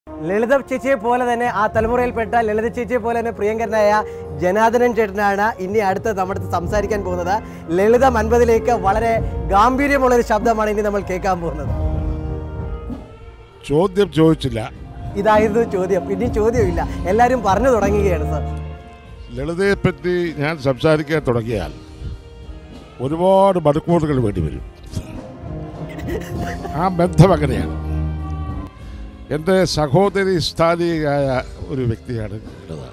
ലളിത ചേച്ചിയെ പോലെ തന്നെ ആ തലമുറയിൽപ്പെട്ട ലളിത ചേച്ചിയെ പോലെ തന്നെ പ്രിയങ്കരനായ ജനാർദ്ദനൻ ചേട്ടനാണ് ഇനി അടുത്ത് നമ്മുടെ അടുത്ത് സംസാരിക്കാൻ പോകുന്നത് ലളിത അൻപതിലേക്ക് വളരെ ഗാംഭീര്യമുള്ള ഒരു ശബ്ദമാണ് ഇനി നമ്മൾ കേൾക്കാൻ പോകുന്നത് ചോദ്യം ചോദിച്ചില്ല ഇതായിരുന്നു ചോദ്യം ഇനി ചോദ്യമില്ല എല്ലാവരും പറഞ്ഞു തുടങ്ങുകയാണ് സർ ലളിതയെപ്പറ്റി ഞാൻ സംസാരിക്കാൻ തുടങ്ങിയാൽ ഒരുപാട് മണിക്കൂറുകൾ വേണ്ടി വരും ആ ബന്ധം അങ്ങനെയാണ് എൻ്റെ സഹോദരി സ്ഥാനികയായ ഒരു വ്യക്തിയാണ് ലളിത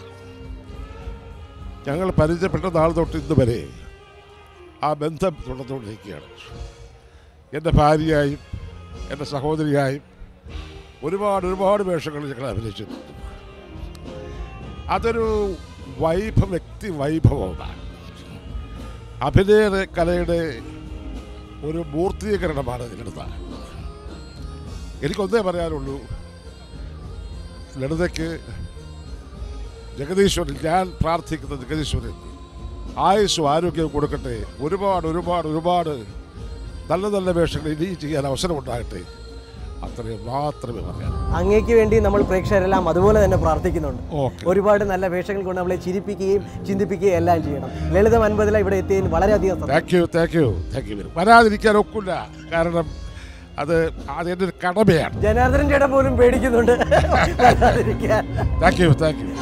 ഞങ്ങൾ പരിചയപ്പെട്ട നാൾ തൊട്ട് ഇന്ന് വരെ ആ ബന്ധം തുടർന്നുകൊണ്ടിരിക്കുകയാണ് എൻ്റെ ഭാര്യയായും എൻ്റെ സഹോദരിയായും ഒരുപാട് ഒരുപാട് വേഷങ്ങൾ ഞങ്ങൾ അഭിനയിച്ചിട്ടുണ്ട് അതൊരു വൈഭ വ്യക്തി വൈഭവമാണ് അഭിനയ കലയുടെ ഒരു മൂർത്തീകരണമാണ് ലളിത എനിക്കൊന്നേ പറയാനുള്ളൂ ലളിതയ്ക്ക് ജഗദീശ്വരൻ ഞാൻ പ്രാർത്ഥിക്കുന്ന ജഗദീശ്വരൻ ആയുസ്സും ആരോഗ്യവും കൊടുക്കട്ടെ ഒരുപാട് ഒരുപാട് ഒരുപാട് നല്ല നല്ല വേഷങ്ങൾ ഇനിയും ചെയ്യാൻ അവസരം ഉണ്ടാകട്ടെ അത്രയും മാത്രമേ പറയാൻ അങ്ങേക്ക് വേണ്ടി നമ്മൾ പ്രേക്ഷകരെല്ലാം അതുപോലെ തന്നെ പ്രാർത്ഥിക്കുന്നുണ്ട് ഓക്കെ ഒരുപാട് നല്ല വേഷങ്ങൾ കൊണ്ട് നമ്മളെ ചിരിപ്പിക്കുകയും ചിന്തിപ്പിക്കുകയും എല്ലാം ചെയ്യണം ലളിതം അൻപതില ഇവിടെ എത്തിയതിന് വളരെയധികം സന്തോഷം. Thank you thank you thank you വരും വരാതിരിക്കാൻ ഒക്കില്ല കാരണം അത് അത് എൻ്റെ ഒരു കടമയാണ് ജനാർദ്ദനൻ ചേട്ടൻ പോലും പേടിക്കുന്നുണ്ട് വരാതിരിക്കാൻ. Thank you thank U